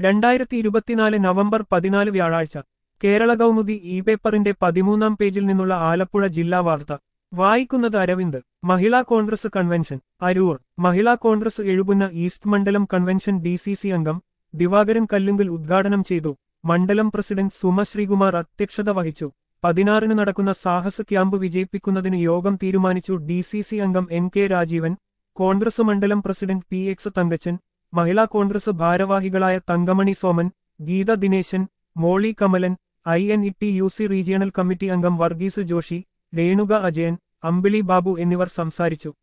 രണ്ടായിരത്തി ഇരുപത്തിനാല് നവംബർ പതിനാല് വ്യാഴാഴ്ച കേരള കൗമുദി ഇ പേപ്പറിന്റെ പതിമൂന്നാം പേജിൽ നിന്നുള്ള ആലപ്പുഴ ജില്ലാ വാർത്ത വായിക്കുന്നത് അരവിന്ദ് മഹിളാ കോൺഗ്രസ് കൺവെൻഷൻ അരൂർ മഹിളാ കോൺഗ്രസ് എഴുപുന്ന ഈസ്റ്റ് മണ്ഡലം കൺവെൻഷൻ ഡി സി സി അംഗം ദിവാകരൻ കല്ലുങ്കിൽ ഉദ്ഘാടനം ചെയ്തു മണ്ഡലം പ്രസിഡന്റ് സുമ ശ്രീകുമാർ അധ്യക്ഷത വഹിച്ചു പതിനാറിന് നടക്കുന്ന സാഹസ് ക്യാമ്പ് വിജയിപ്പിക്കുന്നതിന് യോഗം തീരുമാനിച്ചു ഡി സി സി അംഗം എൻ കെ രാജീവൻ കോൺഗ്രസ് മണ്ഡലം പ്രസിഡന്റ് പി എക്സ് തങ്കച്ചൻ മഹിളാ കോൺഗ്രസ് ഭാരവാഹികളായ തങ്കമണി സോമൻ ഗീത ദിനേശൻ മോളി കമലൻ I N E T U C regional committee അംഗം വർഗീസ് ജോഷി രേണുക അജയൻ അമ്പിളി ബാബു എന്നിവർ സംസാരിച്ചു